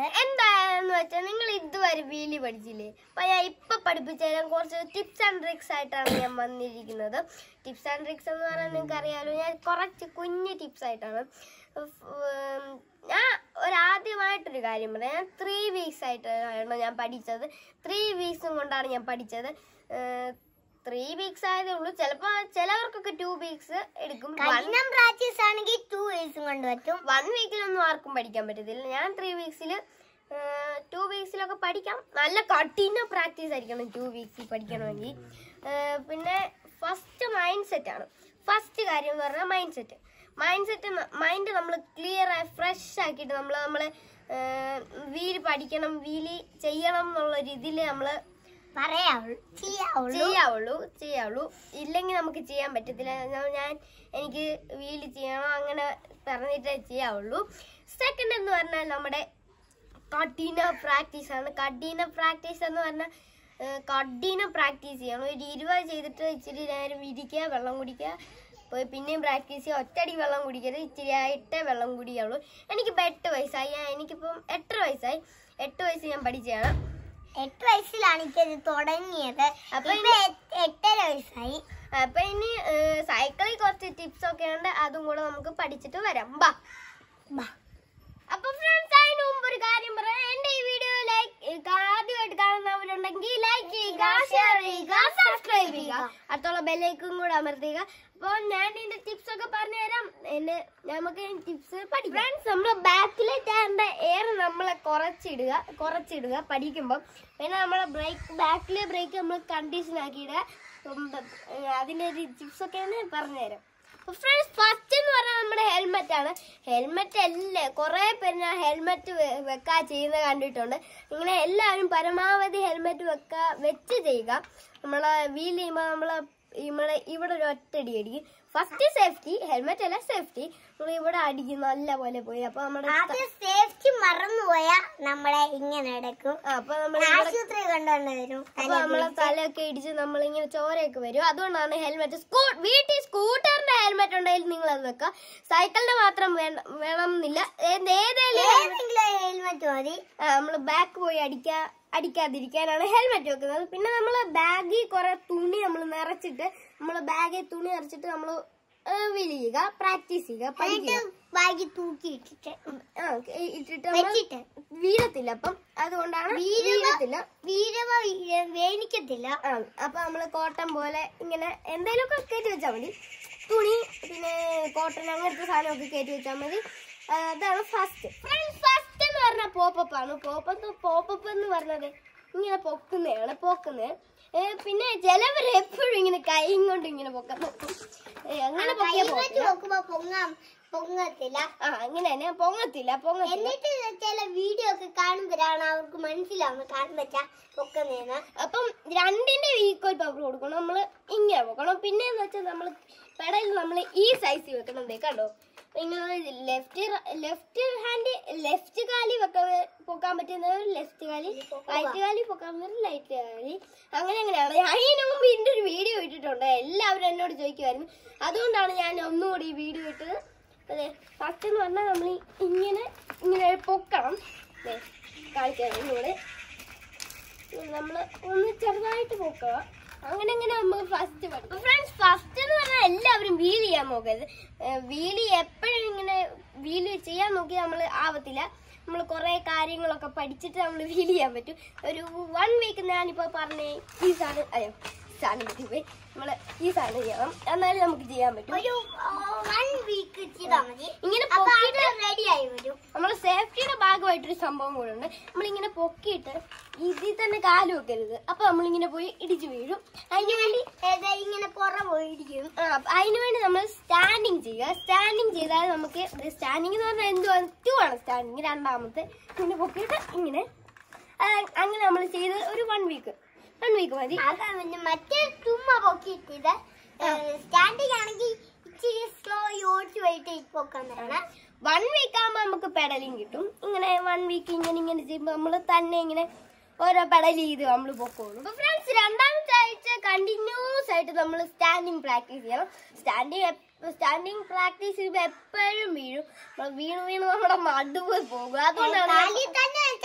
ഉണ്ട് എന്താന്ന് വെച്ചാൽ നിങ്ങൾ ഇതുവരെ വീലി പഠിച്ചില്ലേ അപ്പൊ ഞാൻ ഇപ്പൊ പഠിപ്പിച്ചു തരാൻ കുറച്ച് ടിപ്സ് ആൻഡ് ട്രിക്സ് ആയിട്ടാണ് ഞാൻ വന്നിരിക്കുന്നത് ടിപ്സ് ആൻഡ് ട്രിക്സ് എന്ന് പറയാൻ നിങ്ങൾക്ക് അറിയാലോ ഞാൻ കുറച്ച് കുഞ്ഞ് ടിപ്സ് ആയിട്ടാണ് ഉം, ഞാൻ ഒരാദ്യമായിട്ടൊരു കാര്യം പറയാം ഞാൻ ത്രീ വീക്സ് ആയിട്ടാണ് ഞാൻ പഠിച്ചത് ത്രീ വീക്സും കൊണ്ടാണ് ഞാൻ പഠിച്ചത് ത്രീ വീക്സ് ആയതേ ഉള്ളൂ ചിലപ്പോ ചിലവർക്കൊക്കെ ടു വീക്സ് എടുക്കും One- കഠിനം പ്രാക്ടീസ് ആണെങ്കിൽ ടു ഇയേഴ്സും കൊണ്ട് പറ്റും വൺ വീക്കിലൊന്നും ആർക്കും പഠിക്കാൻ പറ്റത്തില്ല ഞാൻ ത്രീ വീക്സിൽ ടു വീക്സിലൊക്കെ പഠിക്കാം നല്ല കഠിന പ്രാക്ടീസ് ആയിരിക്കണം ടു വീക്സിൽ പഠിക്കണമെങ്കിൽ ഏഹ് പിന്നെ ഫസ്റ്റ് മൈൻഡ് സെറ്റ് ആണ് ഫസ്റ്റ് കാര്യം എന്ന് പറഞ്ഞാൽ mind set mind set mind നമ്മൾ ക്ലിയർ ആയി ഫ്രഷ് ആക്കിയിട്ട് നമ്മൾ നമ്മൾ വീല് പഠിക്കണം വീല് ചെയ്യണം എന്നുള്ള രീതിയിൽ നമ്മൾ പറയാവുള്ളൂ ചെയ്യാവുള്ളൂ ചെയ്യാവുള്ളൂ ചെയ്യാവുള്ളൂ ഇല്ലെങ്കിൽ നമുക്ക് ചെയ്യാൻ പറ്റത്തില്ല ഞാൻ ഞാൻ എനിക്ക് വീല് ചെയ്യണം അങ്ങനെ പറഞ്ഞിട്ടേ ചെയ്യാവുള്ളൂ സെക്കൻഡ് എന്ന് പറഞ്ഞാൽ നമ്മുടെ കഠിന പ്രാക്ടീസ് ആണ് കഠിന പ്രാക്ടീസ് എന്ന് പറഞ്ഞാൽ ഏഹ്, കഠിന പ്രാക്ടീസ് ചെയ്യണം ഒരു ഇരുപത് ചെയ്തിട്ട് ഇച്ചിരി നേരം ഇരിക്കുക വെള്ളം കുടിക്കുക പോയി പിന്നെയും പ്രാക്ടീസ് ചെയ്യുക ഒറ്റയടി വെള്ളം കുടിക്കരുത് ഇച്ചിരി ആയിട്ടേ വെള്ളം കുടിയുള്ളൂ എനിക്കിപ്പോൾ എട്ട് വയസ്സായി ഞാൻ- എനിക്കിപ്പം എട്ടര വയസ്സായി എട്ട് വയസ്സ് ഞാൻ പഠിച്ചതാണ് എട്ട് വയസ്സിലാണ് എനിക്കത് തുടങ്ങിയത് അപ്പൊ ഇപ്പൊ എ- എട്ടര വയസ്സായി അപ്പൊ ഇനി സൈക്കിളിൽ കുറച്ച് ടിപ്സ് ഒക്കെ ഉണ്ട് അതും കൂടെ നമുക്ക് പഠിച്ചിട്ട് വരാം ബാ ബാ. അപ്പൊ ഫ്രണ്ട്സ് അതിന് മുമ്പ് ഒരു കാര്യം പറയാം എന്റെ ഈ വീഡിയോ ലൈക്ക് ആദ്യമായിട്ട് കാണുന്നവരുണ്ടെങ്കിൽ ലൈക്ക് ചെയ്യുക ഷെയർ ചെയ്യുക സബ്സ്ക്രൈബ് ചെയ്യുക അടുത്തുള്ള ബെല്ലൈക്കും കൂടെ അമർത്തുക അപ്പോൾ ഞാൻ ഇതിന്റെ ടിപ്സ് ഒക്കെ പറഞ്ഞുതരാം എന്റെ നമുക്ക് ടിപ്സ് പഠിക്കാം ഫ്രണ്ട്സ് നമ്മൾ ബാക്കിലെ ടയറിന്റെ എയർ നമ്മളെ കുറച്ചിടുക കുറച്ചിടുക പഠിക്കുമ്പോൾ പിന്നെ നമ്മളെ ബ്രേക്ക് ബാക്കിലെ ബ്രേക്ക് നമ്മൾ കണ്ടീഷൻ ആക്കിയിടുക ഉം, ഏർ, അതിന്റെ ഒരു ടിപ്സ് ഒക്കെ ഞാൻ പറഞ്ഞുതരാം ഫ്രണ്ട്സ് ഫസ്റ്റ് എന്ന് പറഞ്ഞാൽ നമ്മുടെ ഹെൽമെറ്റ് ആണ് ഹെൽമെറ്റ് അല്ലേ കുറെ പേര് ഞാൻ ഹെൽമെറ്റ് വെക്കാ ചെയ്യുന്നത് കണ്ടിട്ടുണ്ട് ഇങ്ങനെ എല്ലാവരും പരമാവധി ഹെൽമെറ്റ് വെക്കാ വെച്ച് ചെയ്യുക നമ്മളെ വീൽ ചെയ്യുമ്പോൾ നമ്മളെ നമ്മളെ ഇവിടെ ഒരു ഒറ്റടി അടിക്കും ഫസ്റ്റ് സേഫ്റ്റി ഹെൽമെറ്റ് അല്ല സേഫ്റ്റി നമ്മൾ ഇവിടെ അടിക്കും നല്ല പോലെ പോയി അപ്പൊ നമ്മുടെ ആദ്യം സേഫ്റ്റി മറന്നുപോയാ നമ്മളെ ഇങ്ങനെ എടുക്കും ആ, അപ്പൊ നമ്മൾ ആശുപത്രി കൊണ്ടുവന്ന് വരും അപ്പൊ നമ്മളെ തലയൊക്കെ ഇടിച്ച് നമ്മളിങ്ങനെ ചോരയൊക്കെ വരും അതുകൊണ്ടാണ് ഹെൽമെറ്റ് സ്കൂ വീട്ടിൽ സ്കൂട്ടറിന്റെ ഹെൽമെറ്റ് ഉണ്ടെങ്കിൽ നിങ്ങൾ അത് വെക്കുക സൈക്കിളിന്റെ മാത്രം വേണം വേണം എന്നില്ല ഏത് ഏതേലും ഏതെങ്കിലും ഹെൽമെറ്റ് മതി നമ്മൾ ബാക്ക് പോയി അടിക്കാ അടിക്കാതിരിക്കാനാണ് ഹെൽമെറ്റ് വെക്കുന്നത് പിന്നെ നമ്മൾ ബാഗിൽ കുറെ തുണി നമ്മൾ നിറച്ചിട്ട് നമ്മൾ ബാഗിൽ തുണി നിറച്ചിട്ട് നമ്മൾ വീൽ ചെയ്യുക പ്രാക്ടീസ് ചെയ്യുക പഠിക്കുക ബാഗി തൂക്കി ഇട്ടിട്ട് ആ, ഇട്ടിട്ട് നമ്മൾ വെച്ചിട്ട് വീഴത്തില്ല അപ്പം അതുകൊണ്ടാണ് വീഴത്തില്ല വീരവ വേണിക്കത്തില്ല ആ അപ്പൊ നമ്മള് കോട്ടൺ പോലെ ഇങ്ങനെ എന്തെങ്കിലുമൊക്കെ കയറ്റി വെച്ചാൽ മതി തുണി പിന്നെ കോട്ടൺ അങ്ങനത്തെ സാധനമൊക്കെ കയറ്റി വെച്ചാൽ മതി ആ, അതാണ് ഫസ്റ്റ് ഫസ്റ്റ് എന്ന് പറഞ്ഞാൽ പോപ്പപ്പ് ആണ് പോപ്പപ്പ് പോപ്പപ്പ് എന്ന് പറഞ്ഞത് ഇങ്ങനെ പൊക്കുന്നതാണ് പൊക്കുന്നത് ഏ, പിന്നെ ചിലവർ എപ്പോഴും ഇങ്ങനെ കൈ കൊണ്ട് ഇങ്ങനെ പൊക്കാൻ നോക്കും ഏ, അങ്ങനെ പൊക്കിയാ കൈവച്ച് പോകില്ല നോക്കുമ്പോ പൊങ്ങാം പൊങ്ങത്തില്ല ആ അങ്ങനെ തന്നെ പൊങ്ങത്തില്ല പൊങ്ങത്തില്ല എന്നിട്ട് ചില വീഡിയോ ഒക്കെ കാണുമ്പോഴാണ് അവർക്ക് മനസ്സിലാവുന്നത് കാണാൻ പറ്റാ പൊക്കുന്നേന്ന് അപ്പം രണ്ടിന്റെ ഈക്വൽ പവർ കൊടുക്കണം നമ്മൾ ഇങ്ങനെ വെക്കണം പിന്നെ എന്ന് വെച്ചാൽ നമ്മൾ പെടയിൽ നമ്മൾ ഈ സൈസിൽ വെക്കണം ദേ കണ്ടോ ഇങ്ങനെ ലെഫ്റ്റ് ലെഫ്റ്റ് ഹാൻഡ് ലെഫ്റ്റ് കാലി വെക്കാൻ പൊക്കാൻ പറ്റുന്നവർ ലെഫ്റ്റ് കാലി റൈറ്റ് കാലി പൊക്കാൻ പറ്റുന്നത് റൈറ്റ് കാലി അങ്ങനെ അങ്ങനെയാണ് ഞാൻ ഇതിനു മുമ്പ് ഇതിന്റെ ഒരു വീഡിയോ ഇട്ടിട്ടുണ്ട് എല്ലാവരും എന്നോട് ചോദിക്കുമായിരുന്നു അതുകൊണ്ടാണ് ഞാൻ ഒന്നുകൂടി ഈ വീഡിയോ ഇട്ടത് അതെ ഫസ്റ്റ് എന്ന് പറഞ്ഞാൽ നമ്മൾ ഇങ്ങനെ ഇങ്ങനെ പൊക്കണം ദേ, കാണിക്കാം ഇങ്ങോട്ട് നമ്മൾ ഒന്ന് ചെറുതായിട്ട് നോക്കുക അങ്ങനെ അങ്ങനെ നമുക്ക് ഫസ്റ്റ് പഠിക്കും ഫ്രണ്ട്സ് ഫസ്റ്റ് എന്ന് പറഞ്ഞാൽ എല്ലാവരും വീൽ ചെയ്യാൻ നോക്കരുത് വീല് എപ്പോഴും ഇങ്ങനെ വീല് ചെയ്യാൻ നോക്കി നമ്മൾ ആവത്തില്ല നമ്മൾ കുറെ കാര്യങ്ങളൊക്കെ പഠിച്ചിട്ട് നമ്മൾ വീൽ ചെയ്യാൻ പറ്റും ഒരു വൺ വീക്ക് ഞാനിപ്പോൾ പറഞ്ഞ ഈ സാധനം അയ്യോ സാധനം പറ്റിപ്പോയി നമ്മൾ ഈ സാധനം ചെയ്യണം എന്നാലും നമുക്ക് ചെയ്യാൻ പറ്റും ഒരു വൺ വീക്ക് ചെയ്താൽ മതി ഇങ്ങനെ അപ്പൊ പൊക്കിയിട്ട് അത് റെഡി ആയി വരും നമ്മൾ സേഫ്റ്റിയുടെ ഭാഗമായിട്ടൊരു സംഭവം കൂടെ ഉണ്ട് നമ്മളിങ്ങനെ പൊക്കിയിട്ട് ഇതിൽ തന്നെ കാല് വെക്കരുത് അപ്പൊ നമ്മളിങ്ങനെ പോയി ഇടിച്ചു വീഴും അതിന് വേണ്ടി ഏതാ ഇങ്ങനെ പുറ പോയിരിക്കും ആ, അപ്പൊ അതിന് വേണ്ടി നമ്മൾ സ്റ്റാൻഡിങ് ചെയ്യുക സ്റ്റാൻഡിങ് ചെയ്താൽ നമുക്ക് സ്റ്റാൻഡിങ് എന്ന് പറഞ്ഞാൽ എന്തുവാ ടു ആണ് സ്റ്റാൻഡിങ് രണ്ടാമത്തെ ഇങ്ങനെ പൊക്കിയിട്ട് ഇങ്ങനെ ആ, അങ്ങനെ നമ്മൾ ചെയ്ത് ഒരു വൺ വീക്ക് വൺ വീക്ക് മതി അതാ പിന്നെ മറ്റേ ചുമ്മാ പൊക്കിയിട്ടിത് സ്റ്റാൻഡിങ് ആണെങ്കിൽ ഇച്ചിരി സ്ലോ ഓടിച്ചു പോയിട്ട് പൊക്കാൻ തരണം വൺ വീക്ക് ആകുമ്പോൾ നമുക്ക് പെഡലിങ് കിട്ടും ഇങ്ങനെ വൺ വീക്ക് ഇങ്ങനെ ഇങ്ങനെ ചെയ്യുമ്പോൾ നമ്മൾ തന്നെ ഇങ്ങനെ ഓരോ പെഡൽ ചെയ്ത് നമ്മൾ പൊക്കോളും അപ്പൊ ഫ്രണ്ട്സ് രണ്ടാമത്തെ ആഴ്ച കണ്ടിന്യൂസ് ആയിട്ട് നമ്മൾ സ്റ്റാൻഡിങ് പ്രാക്ടീസ് ചെയ്യണം സ്റ്റാൻഡിങ് സ്റ്റാൻഡിങ് പ്രാക്ടീസ് ചെയ്യുമ്പോൾ എപ്പോഴും വീഴും നമ്മൾ വീണ് വീണ് നമ്മുടെ നടുവ് പോകും അതുകൊണ്ടാണ് കാലിൽ തന്നെ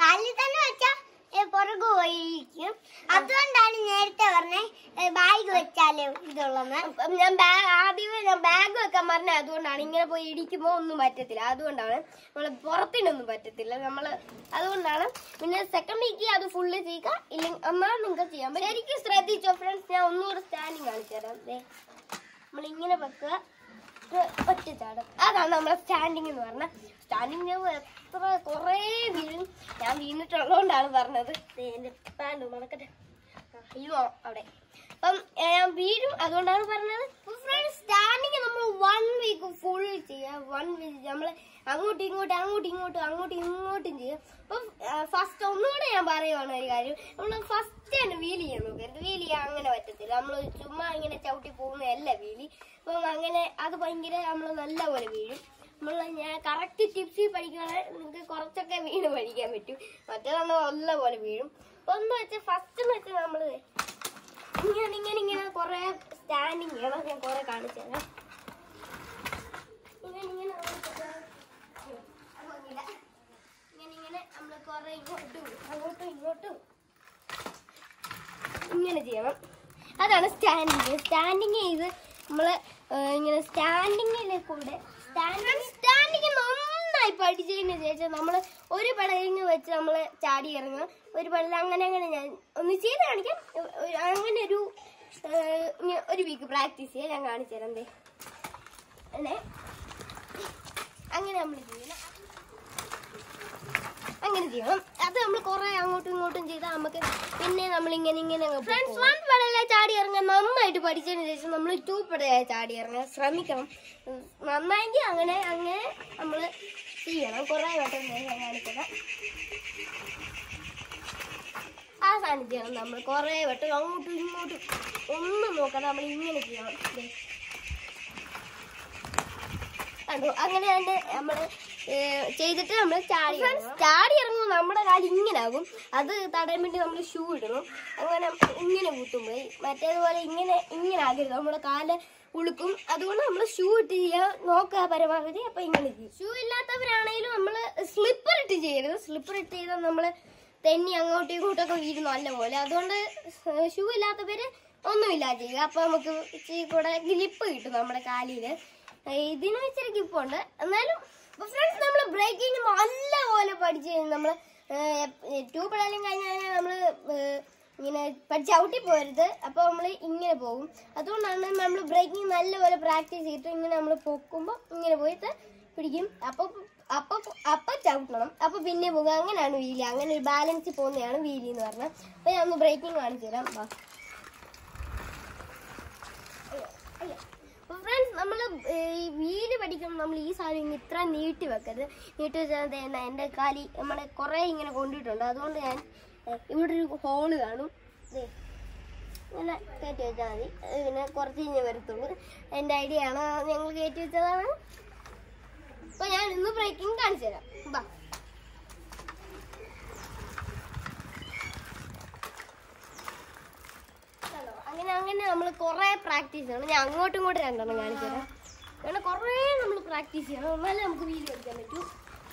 കാലിൽ തന്നെ വെച്ചാ ഏ, പുറകു പോയിരിക്കും അതുകൊണ്ടാണ് നേരത്തെ പറഞ്ഞേ ബാഗ് വെച്ചാലേ ഇതുള്ളന്ന് അപ്പം ഞാൻ ബാഗ് ആദ്യമേ ഞാൻ ബാഗ് വെക്കാൻ പറഞ്ഞ അതുകൊണ്ടാണ് ഇങ്ങനെ പോയി ഇടിക്കുമ്പോൾ ഒന്നും പറ്റത്തില്ല അതുകൊണ്ടാണ് നമ്മൾ പുറത്തിനൊന്നും പറ്റത്തില്ല നമ്മൾ അതുകൊണ്ടാണ് പിന്നെ സെക്കൻഡ് വീക്ക് അത് ഫുള്ള് ചെയ്യുക ഇല്ലെങ്കിൽ എന്നാൽ നിങ്ങൾക്ക് ചെയ്യാൻ പറ്റും ശരിക്കും ശ്രദ്ധിച്ചോ ഫ്രണ്ട്സ് ഞാൻ ഒന്നുകൂടെ സ്റ്റാൻഡിങ് കാണിച്ചു തരാം ദേ നമ്മൾ ഇങ്ങനെ വെക്കുക ഇത് ഒറ്റ ചാടും അതാണ് നമ്മളെ സ്റ്റാൻഡിങ് എന്ന് പറഞ്ഞാൽ സ്റ്റാൻഡിങ് ഞാൻ എത്ര കുറേ വീഴും ഞാൻ വീണിട്ടുള്ളതുകൊണ്ടാണ് പറഞ്ഞത് ദേ എൻ്റെ പാൻറ് നടക്കട്ടെ ആ, അയ്യോ അവിടെ അപ്പം ഏ, ഞാൻ വീഴും അതുകൊണ്ടാണ് പറഞ്ഞത് ഫ്രണ്ട്സ് സ്റ്റാൻഡിങ് നമ്മൾ വൺ വീക്ക് ഫുൾ ചെയ്യാം വൺ വീക്ക് നമ്മൾ അങ്ങോട്ടും ഇങ്ങോട്ടും അങ്ങോട്ടും ഇങ്ങോട്ടും അങ്ങോട്ടും ഇങ്ങോട്ടും ചെയ്യാം അപ്പം ഫസ്റ്റ് ഒന്നുകൂടെ ഞാൻ പറയുവാണ് ഒരു കാര്യം നമ്മൾ ഫസ്റ്റ് തന്നെ വീൽ ചെയ്യാൻ നോക്കരുത് വീൽ ചെയ്യാൻ അങ്ങനെ പറ്റത്തില്ല നമ്മൾ ചുമ്മാ ഇങ്ങനെ ചവിട്ടി പോകുന്നതല്ല വീലി അപ്പം അങ്ങനെ അത് ഭയങ്കര നമ്മൾ നല്ലപോലെ വീഴും നമ്മൾ ഞാൻ കറക്റ്റ് ടിപ്സിൽ പഠിക്കുകയാണെങ്കിൽ നിങ്ങൾക്ക് കുറച്ചൊക്കെ വീണ് പഠിക്കാൻ പറ്റും മറ്റേ നമ്മൾ നല്ലപോലെ വീഴും അപ്പൊ ഒന്ന് വെച്ചാൽ ഫസ്റ്റ് എന്ന് വെച്ചാൽ നമ്മൾ ഇങ്ങനെ ഇങ്ങനെ ഇങ്ങനെ കുറെ സ്റ്റാൻഡിങ് ചെയ്യണം ഞാൻ കുറെ കാണിച്ചു തരാം ഇങ്ങനെ ഇങ്ങനെ നമ്മള് കുറെ- അതൊന്നുമില്ല. ഇങ്ങനെ ഇങ്ങനെ നമ്മൾ കുറെ ഇങ്ങോട്ടും അങ്ങോട്ടും ഇങ്ങോട്ടും ഇങ്ങനെ ചെയ്യണം അതാണ് സ്റ്റാൻഡിങ് സ്റ്റാൻഡിങ് ചെയ്ത് നമ്മള് ഏഹ്, ഇങ്ങനെ സ്റ്റാൻഡിങ്ങിലെ കൂടെ സ്റ്റാൻഡിങ് സ്റ്റാൻഡിങ് നന്നായി പഠിച്ചതിന് ശേഷം നമ്മൾ ഒരു പടലിങ് വെച്ച് നമ്മൾ ചാടി ഇറങ്ങുക ഒരു പടൽ അങ്ങനെ അങ്ങനെ ഞാൻ ഒന്ന് ചെയ്ത് കാണിക്കാം ഒരു- അങ്ങനെ ഒരു ഏഹ്, ഇങ്ങനെ ഒരു വീക്ക് പ്രാക്ടീസ് ചെയ്യാൻ ഞാൻ കാണിച്ചു തരാം ദേ. അല്ലേ അങ്ങനെ നമ്മൾ ചെയ്യണം അങ്ങനെ ചെയ്യണം അത് നമ്മൾ കുറെ അങ്ങോട്ടും ഇങ്ങോട്ടും ചെയ്താൽ നമുക്ക് പിന്നെ നമ്മൾ ഇങ്ങനെ ഇങ്ങനെ ഫ്രണ്ട്സ് വൺ പടല ചാടി ഇറങ്ങാൻ നന്നായിട്ട് പഠിച്ചതിന് ശേഷം നമ്മൾ ടൂ പടല ചാടി ഇറങ്ങാൻ ശ്രമിക്കണം ഉം, നന്നായെങ്കിൽ അങ്ങനെ അങ്ങനെ നമ്മൾ ചെയ്യണം കുറെ വട്ടം ഞാൻ കാണിച്ചത് ആ സാധനം ചെയ്യണം നമ്മൾ കുറെ വട്ടം അങ്ങോട്ടും ഇങ്ങോട്ടും ഒന്നും നോക്കാതെ നമ്മൾ ഇങ്ങനെ ചെയ്യണം ദേ. കണ്ടു അങ്ങനെ തന്നെ നമ്മള് ഏഹ്, ചെയ്തിട്ട് നമ്മൾ ചാടി ഇറങ്ങണം. ചാടി ഇറങ്ങുമ്പോൾ നമ്മുടെ കാല് ഇങ്ങനെ ആകും അത് തടയാൻ വേണ്ടി നമ്മൾ ഷൂ ഇടണം അങ്ങനെ ഇങ്ങനെ കൂട്ടുമ്പോൾ മറ്റേതുപോലെ ഇങ്ങനെ ഇങ്ങനെ ആകരുത് നമ്മുടെ കാല് ഉളുക്കും അതുകൊണ്ട് നമ്മൾ ഷൂ ഇട്ട് ചെയ്യാൻ നോക്കുക പരമാവധി അപ്പൊ ഇങ്ങനെ ചെയ്യും ഷൂ ഇല്ലാത്തവരാണെങ്കിലും നമ്മൾ സ്ലിപ്പർ ഇട്ട് ചെയ്യരുത് സ്ലിപ്പർ ഇട്ട് ചെയ്താൽ നമ്മൾ തെന്നി അങ്ങോട്ടും ഇങ്ങോട്ടൊക്കെ വീഴും നല്ല പോലെ അതുകൊണ്ട് ഷൂ ഇല്ലാത്തവര് ഒന്നുമില്ല ചെയ്യുക അപ്പൊ നമുക്ക് ഇച്ചിരി കൂടെ ഗ്രിപ്പ് കിട്ടും നമ്മുടെ കാലില് ഇതിന് ഇച്ചിരി ഗ്രിപ്പുണ്ട് എന്നാലും ഫ്രണ്ട്സ് നമ്മൾ ബ്രേക്കിംഗ് നല്ലപോലെ പഠിച്ചു കഴിഞ്ഞാൽ നമ്മൾ ടൂ പെടാലും കഴിഞ്ഞാൽ നമ്മൾ ഇങ്ങനെ പഠിച്ച് ഔട്ടി പോരുത് അപ്പോൾ നമ്മൾ ഇങ്ങനെ പോകും അതുകൊണ്ടാണ് നമ്മൾ ബ്രേക്കിംഗ് നല്ലപോലെ പ്രാക്ടീസ് ചെയ്തിട്ട് ഇങ്ങനെ നമ്മൾ പൊക്കുമ്പോൾ ഇങ്ങനെ പോയിട്ട് പിടിക്കും അപ്പോൾ അപ്പൊ അപ്പൊ ചവിട്ടണം അപ്പൊ പിന്നെ പോകുക അങ്ങനെയാണ് വീലി അങ്ങനെ ഒരു ബാലൻസ് പോകുന്നതാണ് വീലി എന്ന് പറഞ്ഞാൽ അപ്പൊ ഞാൻ ഒന്ന് ബ്രേക്കിംഗ് കാണിച്ചു തരാം വാ ഫ്രണ്ട്സ് നമ്മൾ ഈ വീല് പഠിക്കുമ്പോൾ നമ്മൾ ഈ സാധനം ഇങ്ങനെ ഇത്ര നീട്ടി വെക്കരുത് നീട്ടി വെച്ചാൽ ദേ എന്നാ എൻ്റെ കാലി നമ്മളെ കുറേ ഇങ്ങനെ കൊണ്ടിട്ടുണ്ട് അതുകൊണ്ട് ഞാൻ ഏ, ഇവിടെ ഒരു ഹോള് കാണും ദേ ഇങ്ങനെ കയറ്റി വെച്ചാൽ മതി ഏ, പിന്നെ കുറച്ച് കഴിഞ്ഞേ വരത്തുള്ളൂ എൻ്റെ ഐഡിയ ആണ് ഞങ്ങൾ കയറ്റി വെച്ചതാണ് അപ്പൊ ഞാൻ ഇന്ന് ബ്രേക്കിംഗ് കാണിച്ചു തരാം ബാ കണ്ടോ? അങ്ങനെ അങ്ങനെ നമ്മൾ കുറെ പ്രാക്ടീസ് ചെയ്യണം ഞാൻ അങ്ങോട്ടും ഇങ്ങോട്ടും രണ്ടെണ്ണം കാണിച്ചു തരാം അങ്ങനെ കുറെ നമ്മൾ പ്രാക്ടീസ് ചെയ്യണം എന്നാലേ നമുക്ക് വീഡിയോ എടുക്കാൻ പറ്റൂ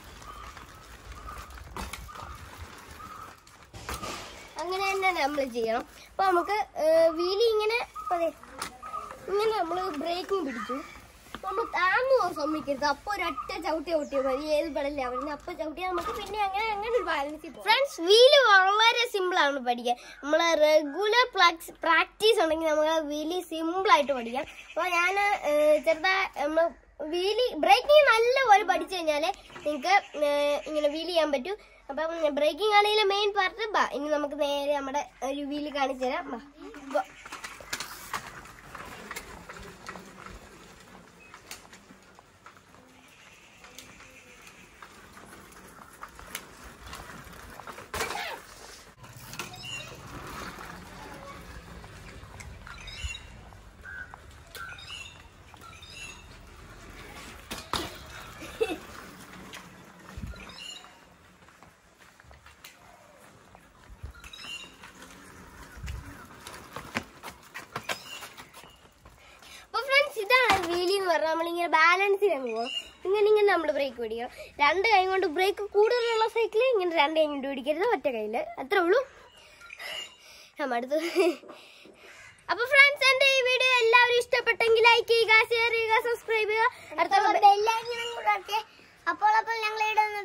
അങ്ങനെ തന്നെ നമ്മൾ ചെയ്യണം അപ്പൊ നമുക്ക് വീലി ഇങ്ങനെ അതെ ഇങ്ങനെ നമ്മൾ ബ്രേക്കിംഗ് പിടിച്ചു നമ്മൾ താഴ്ന്നു പോകാൻ സമ്മതിക്കരുത് അപ്പൊ ഒരൊറ്റ ചവിട്ടി ചവിട്ടിയാൽ മതി ഏത് പടല്ലേ അവിടെ അപ്പൊ ചവിട്ടിയാൽ നമുക്ക് പിന്നെ അങ്ങനെ അങ്ങനെ ഒരു ബാലൻസ് ഫ്രണ്ട്സ് വീല് വളരെ സിമ്പിൾ ആണ് പഠിക്കാൻ നമ്മൾ റെഗുലർ പ്രാക്ടീസ് ഉണ്ടെങ്കിൽ നമുക്ക് വീല് സിമ്പിൾ ആയിട്ട് പഠിക്കാം അപ്പൊ ഞാൻ ചെറുതാ നമ്മൾ വീലി ബ്രേക്കിംഗ് നല്ലപോലെ പഠിച്ചു കഴിഞ്ഞാലേ നിങ്ങൾക്ക് ഇങ്ങനെ വീല് ചെയ്യാൻ പറ്റൂ അപ്പം ബ്രേക്കിംഗ് ആണെങ്കിലും മെയിൻ പാർട്ട് ബാ ഇനി നമുക്ക് നേരെ നമ്മുടെ ഒരു വീല് കാണിച്ചു തരാം ബാ ഗോ. അപ്പൊ ഫ്രണ്ട്സ് ഇതാണ് വീലി എന്ന് പറഞ്ഞാൽ നമ്മളിങ്ങനെ ബാലൻസ് ചെയ്യാൻ പോകും ഇങ്ങനെ ഇങ്ങനെ നമ്മൾ ബ്രേക്ക് പിടിക്കണം രണ്ട് കൈ കൊണ്ട് ബ്രേക്ക് കൂടുതലുള്ള സൈക്കിൾ ഇങ്ങനെ രണ്ട് കൈ കൊണ്ട് പിടിക്കരുത് ഒറ്റ കയ്യിൽ അത്രേ ഉള്ളൂ നമ്മ അടുത്ത് അപ്പൊ ഫ്രണ്ട്സ് എന്റെ ഈ വീഡിയോ എല്ലാവരും ഇഷ്ടപ്പെട്ടെങ്കിൽ ലൈക്ക് ചെയ്യുക ഷെയർ ചെയ്യുക സബ്സ്ക്രൈബ് ചെയ്യുക അടുത്തുള്ള ബെ- ബെല്ലൈക്കണം കൂടെ അപ്പോൾ അപ്പോൾ ഞങ്ങൾ ഇടുന്ന